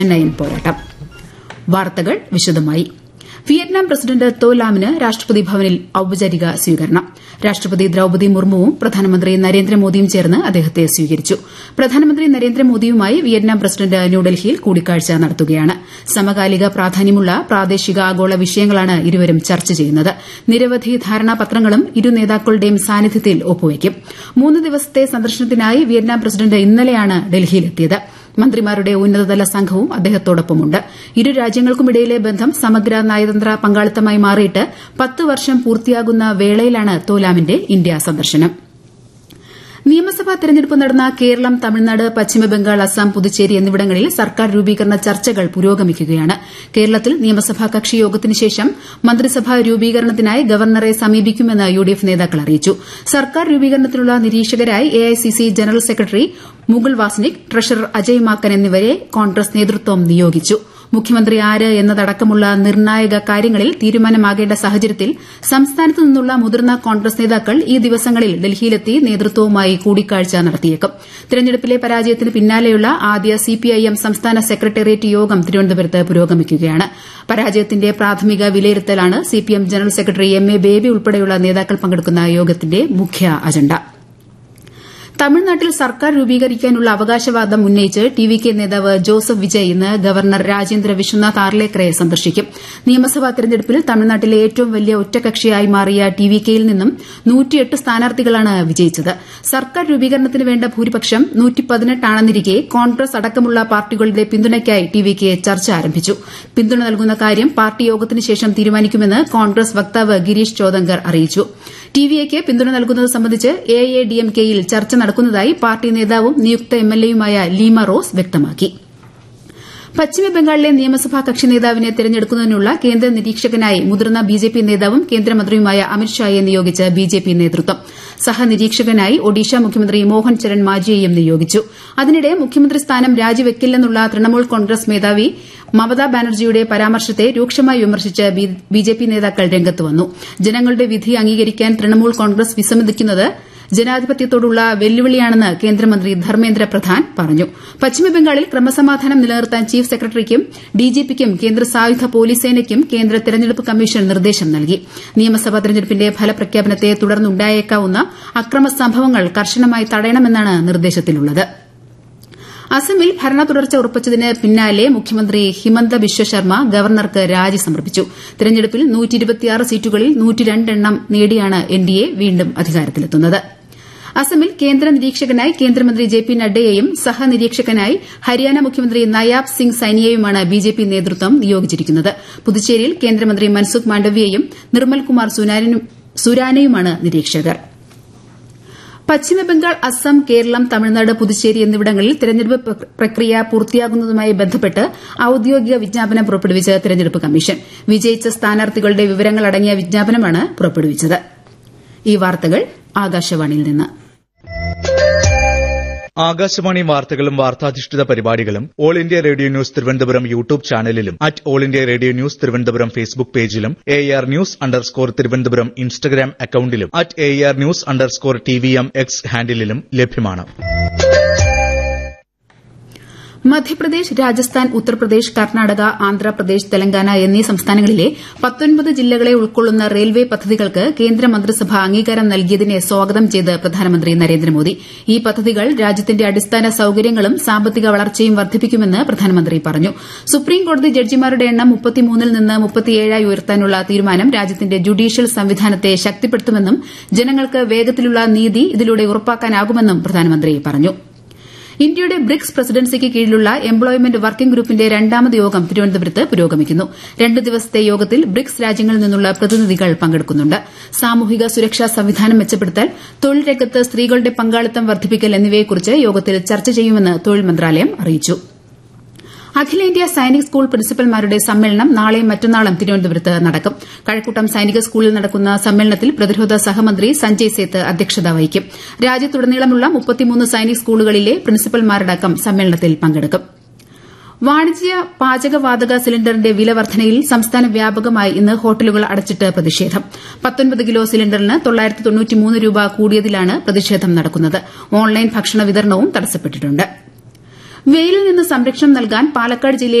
nine പോരാട്ടം വാർത്തകൾ വിശദമായി വിയറ്റ്നാം പ്രസിഡന്റ് തോ ലാമിന് രാഷ്ട്രപതി ഭവനിൽ ഔപചാരിക സ്വീകരണം രാഷ്ട്രപതി ദ്രൌപതി മുർമുവും പ്രധാനമന്ത്രി നരേന്ദ്രമോദിയും ചേർന്ന് അദ്ദേഹത്തെ സ്വീകരിച്ചു പ്രധാനമന്ത്രി നരേന്ദ്രമോദിയുമായി വിയറ്റ്നാം പ്രസിഡന്റ് ന്യൂഡൽഹിയിൽ കൂടിക്കാഴ്ച നടത്തുകയാണ് സമകാലിക പ്രാധാന്യമുള്ള പ്രാദേശിക ആഗോള വിഷയങ്ങളാണ് ഇരുവരും ചർച്ച ചെയ്യുന്നത് നിരവധി ധാരണാപത്രങ്ങളും ഇരു നേതാക്കളുടെയും സാന്നിധ്യത്തിൽ ഒപ്പുവയ്ക്കും മൂന്ന് ദിവസത്തെ സന്ദർശനത്തിനായി വിയറ്റ്നാം പ്രസിഡന്റ് ഇന്നലെയാണ് ഡൽഹിയിലെത്തിയത് മന്ത്രിമാരുടെ ഉന്നതതല സംഘവും അദ്ദേഹത്തോടൊപ്പമുണ്ട് ഇരു രാജ്യങ്ങൾക്കുമിടയിലെ ബന്ധം സമഗ്ര നയതന്ത്ര പങ്കാളിത്തമായി മാറിയിട്ട് പത്ത് വർഷം പൂർത്തിയാകുന്ന വേളയിലാണ് തോലാമിന്റെ ഇന്ത്യാ സന്ദർശനം നിയമസഭാ തെരഞ്ഞെടുപ്പ് നടന്ന കേരളം തമിഴ്നാട് പശ്ചിമബംഗാൾ അസം പുതുച്ചേരി എന്നിവിടങ്ങളിൽ സർക്കാർ രൂപീകരണ ചർച്ചകൾ പുരോഗമിക്കുകയാണ് കേരളത്തിൽ നിയമസഭാ കക്ഷി യോഗത്തിന് ശേഷം മന്ത്രിസഭാ രൂപീകരണത്തിനായി ഗവർണറെ സമീപിക്കുമെന്ന് യുഡിഎഫ് നേതാക്കൾ അറിയിച്ചു സർക്കാർ രൂപീകരണത്തിനുള്ള നിരീക്ഷകരായി AICC general secretary Mukul Wasnik treasurer Ajay Maken എന്നിവരെ കോൺഗ്രസ് നേതൃത്വം നിയോഗിച്ചു മുഖ്യമന്ത്രി ആര് എന്നതടക്കമുള്ള നിർണായക കാര്യങ്ങളിൽ തീരുമാനമാകേണ്ട സാഹചര്യത്തിൽ സംസ്ഥാനത്ത് നിന്നുള്ള മുതിർന്ന കോൺഗ്രസ് നേതാക്കൾ ഈ ദിവസങ്ങളിൽ ഡൽഹിയിലെത്തി നേതൃത്വവുമായി കൂടിക്കാഴ്ച നടത്തിയേക്കും തെരഞ്ഞെടുപ്പിലെ പരാജയത്തിന് പിന്നാലെയുള്ള ആദ്യ സിപിഐഎം സംസ്ഥാന സെക്രട്ടേറിയറ്റ് യോഗം തിരുവനന്തപുരത്ത് പുരോഗമിക്കുകയാണ് പരാജയത്തിന്റെ പ്രാഥമിക വിലയിരുത്തലാണ് CPM general secretary M A Baby ഉൾപ്പെടെയുള്ള നേതാക്കൾ പങ്കെടുക്കുന്ന യോഗത്തിന്റെ മുഖ്യ അജണ്ട തമിഴ്നാട്ടിൽ സർക്കാർ രൂപീകരിക്കാനുള്ള അവകാശവാദം ഉന്നയിച്ച് ടി വി കെ നേതാവ് ജോസഫ് വിജയ് ഇന്ന് ഗവർണർ രാജേന്ദ്ര വിശ്വനാഥ് ആർലേക്കറെ സന്ദർശിക്കും നിയമസഭാ തെരഞ്ഞെടുപ്പിൽ തമിഴ്നാട്ടിലെ ഏറ്റവും വലിയ ഒറ്റകക്ഷിയായി മാറിയ ടി വി കെയിൽ നിന്നും നൂറ്റിയെട്ട് സ്ഥാനാർത്ഥികളാണ് വിജയിച്ചത് സർക്കാർ രൂപീകരണത്തിന് വേണ്ട ഭൂരിപക്ഷം ആണെന്നിരിക്കെ കോൺഗ്രസ് അടക്കമുള്ള പാർട്ടികളുടെ പിന്തുണയ്ക്കായി ടി വി കെ ചർച്ച ആരംഭിച്ചു പിന്തുണ നൽകുന്ന കാര്യം പാർട്ടി യോഗത്തിന് ശേഷം തീരുമാനിക്കുമെന്ന് കോൺഗ്രസ് വക്താവ് ഗിരീഷ് ചോദങ്കർ അറിയിച്ചു ടി വി എക്ക് പിന്തുണ നൽകുന്നത് സംബന്ധിച്ച് എ ഐ ഡി എം കെയിൽ ചർച്ച നടക്കുന്നതായി പാർട്ടി നേതാവും നിയുക്ത എംഎൽഎയുമായ ലീമ റോസ് വ്യക്തമാക്കി പശ്ചിമബംഗാളിലെ നിയമസഭാ കക്ഷി നേതാവിനെ തെരഞ്ഞെടുക്കുന്നതിനുള്ള കേന്ദ്ര നിരീക്ഷകനായി മുതിർന്ന ബിജെപി നേതാവും കേന്ദ്രമന്ത്രിയുമായ അമിത്ഷായെ നിയോഗിച്ച് ബിജെപി നേതൃത്വം സഹനിരീക്ഷകനായി ഒഡീഷ മുഖ്യമന്ത്രി മോഹൻ ചരൺ മാജിയെയും നിയോഗിച്ചു അതിനിടെ മുഖ്യമന്ത്രി സ്ഥാനം രാജിവെക്കില്ലെന്നുള്ള തൃണമൂൽ കോൺഗ്രസ് മേധാവി മമതാ ബാനർജിയുടെ പരാമർശത്തെ രൂക്ഷമായി വിമർശിച്ച് ബിജെപി നേതാക്കൾ രംഗത്ത് വന്നു ജനങ്ങളുടെ വിധി അംഗീകരിക്കാൻ തൃണമൂൽ കോൺഗ്രസ് വിസമ്മതിക്കുന്നത് ജനാധിപത്യത്തോടുള്ള വെല്ലുവിളിയാണെന്ന് കേന്ദ്രമന്ത്രി ധർമ്മേന്ദ്ര പ്രധാൻ പറഞ്ഞു പശ്ചിമബംഗാളിൽ ക്രമസമാധാനം നിലനിർത്താൻ ചീഫ് സെക്രട്ടറിക്കും ഡിജിപിക്കും കേന്ദ്ര സായുധ പോലീസ് സേനയ്ക്കും കേന്ദ്ര തെരഞ്ഞെടുപ്പ് കമ്മീഷൻ നിർദ്ദേശം നൽകി നിയമസഭാ തെരഞ്ഞെടുപ്പിന്റെ ഫലപ്രഖ്യാപനത്തെ തുടർന്നുണ്ടായേക്കാവുന്ന അക്രമ സംഭവങ്ങൾ കർശനമായി തടയണമെന്നാണ് നിർദ്ദേശത്തിലുള്ളത് അസമിൽ ഭരണ തുടർച്ച ഉറപ്പിച്ചതിന് പിന്നാലെ മുഖ്യമന്ത്രി ഹിമന്ത ബിശ്വ ശർമ്മ ഗവർണർക്ക് രാജി സമർപ്പിച്ചു തെരഞ്ഞെടുപ്പിൽ സീറ്റുകളിൽ എണ്ണം നേടിയാണ് എൻഡിഎ വീണ്ടും അധികാരത്തിലെത്തുന്നത് അസമിൽ കേന്ദ്ര നിരീക്ഷകനായി കേന്ദ്രമന്ത്രി ജെ പി നഡ്ഡയെയും സഹനിരീക്ഷകനായി ഹരിയാന മുഖ്യമന്ത്രി നയാബ് സിംഗ് സൈനിയെയുമാണ് ബിജെപി നേതൃത്വം നിയോഗിച്ചിരിക്കുന്നത് പുതുച്ചേരിയിൽ കേന്ദ്രമന്ത്രി മൻസുഖ് മാണ്ഡവ്യയും നിർമ്മൽ കുമാർ സുരാനയുമാണ് നിരീക്ഷകർ പശ്ചിമബംഗാൾ അസം കേരളം തമിഴ്നാട് പുതുച്ചേരി എന്നിവിടങ്ങളിൽ തെരഞ്ഞെടുപ്പ് പ്രക്രിയ പൂർത്തിയാകുന്നതുമായി ബന്ധപ്പെട്ട് ഔദ്യോഗിക വിജ്ഞാപനം പുറപ്പെടുവിച്ച് തെരഞ്ഞെടുപ്പ് കമ്മീഷൻ വിജയിച്ച സ്ഥാനാർത്ഥികളുടെ വിവരങ്ങൾ അടങ്ങിയ വിജ്ഞാപനമാണ് പുറപ്പെടുവിച്ചത് ഈ വാർത്തകൾ ആകാശവാണിയിൽ നിന്ന് ആകാശവാണി വാർത്തകളും വാർത്താധിഷ്ഠിത പരിപാടികളും all India radio news Thiruvananthapuram YouTube ചാനലിലും at all India radio news Thiruvananthapuram Facebook പേജിലും A R news underscore Thiruvananthapuram Instagram അക്കൌണ്ടിലും at A R news underscore T V M X ഹാൻഡിലും ലഭ്യമാണ് മധ്യപ്രദേശ് രാജസ്ഥാൻ ഉത്തർപ്രദേശ് കർണാടക ആന്ധ്രാപ്രദേശ് തെലങ്കാന എന്നീ സംസ്ഥാനങ്ങളിലെ ജില്ലകളെ ഉൾക്കൊള്ളുന്ന റെയിൽവേ പദ്ധതികൾക്ക് കേന്ദ്ര മന്ത്രിസഭ അംഗീകാരം നൽകിയതിനെ സ്വാഗതം ചെയ്ത് പ്രധാനമന്ത്രി നരേന്ദ്രമോദി ഈ പദ്ധതികൾ രാജ്യത്തിന്റെ അടിസ്ഥാന സൌകര്യങ്ങളും സാമ്പത്തിക വളർച്ചയും വർദ്ധിപ്പിക്കുമെന്ന് പ്രധാനമന്ത്രി പറഞ്ഞു സുപ്രീംകോടതി ജഡ്ജിമാരുടെ എണ്ണം ൽ നിന്ന് മുപ്പത്തിയേഴായി ഉയർത്താനുള്ള തീരുമാനം രാജ്യത്തിന്റെ ജുഡീഷ്യൽ സംവിധാനത്തെ ശക്തിപ്പെടുത്തുമെന്നും ജനങ്ങൾക്ക് വേഗത്തിലുള്ള നീതി ഇതിലൂടെ ഉറപ്പാക്കാനാകുമെന്നും പ്രധാനമന്ത്രി പറഞ്ഞു ഇന്ത്യയുടെ ബ്രിക്സ് പ്രസിഡൻസിക്ക് കീഴിലുള്ള എംപ്ലോയ്മെന്റ് വർക്കിംഗ് ഗ്രൂപ്പിന്റെ രണ്ടാമത് യോഗം തിരുവനന്തപുരത്ത് പുരോഗമിക്കുന്നു രണ്ട് ദിവസത്തെ യോഗത്തിൽ ബ്രിക്സ് രാജ്യങ്ങളിൽ നിന്നുള്ള പ്രതിനിധികൾ പങ്കെടുക്കുന്നുണ്ട് സാമൂഹിക സുരക്ഷാ സംവിധാനം മെച്ചപ്പെടുത്തൽ തൊഴിൽ രംഗത്ത് സ്ത്രീകളുടെ പങ്കാളിത്തം വർദ്ധിപ്പിക്കൽ എന്നിവയെക്കുറിച്ച് യോഗത്തിൽ ചർച്ച ചെയ്യുമെന്ന് തൊഴിൽ മന്ത്രാലയം അറിയിച്ചു അഖിലേന്ത്യാ സൈനിക് സ്കൂൾ പ്രിൻസിപ്പൽമാരുടെ സമ്മേളനം നാളെയും മറ്റന്നാളും തിരുവനന്തപുരത്ത് നടക്കും കഴക്കൂട്ടം സൈനിക സ്കൂളിൽ നടക്കുന്ന സമ്മേളനത്തിൽ പ്രതിരോധ സഹമന്ത്രി സഞ്ജയ് സേത്ത് അധ്യക്ഷത വഹിക്കും രാജ്യത്തുടനീളമുള്ള സൈനിക് സ്കൂളുകളിലെ പ്രിൻസിപ്പൽമാരടക്കം സമ്മേളനത്തിൽ പങ്കെടുക്കും വാണിജ്യ പാചകവാതക സിലിണ്ടറിന്റെ വില വർധനയിൽ സംസ്ഥാന വ്യാപകമായി ഇന്ന് ഹോട്ടലുകൾ അടച്ചിട്ട് പ്രതിഷേധം കിലോ സിലിണ്ടറിന് രൂപ കൂടിയതിലാണ് പ്രതിഷേധം നടക്കുന്നത് ഓൺലൈൻ ഭക്ഷണ വിതരണവും തടസ്സപ്പെട്ടിട്ടുണ്ട് വെയിലിൽ നിന്ന് സംരക്ഷണം നൽകാൻ പാലക്കാട് ജില്ലയിൽ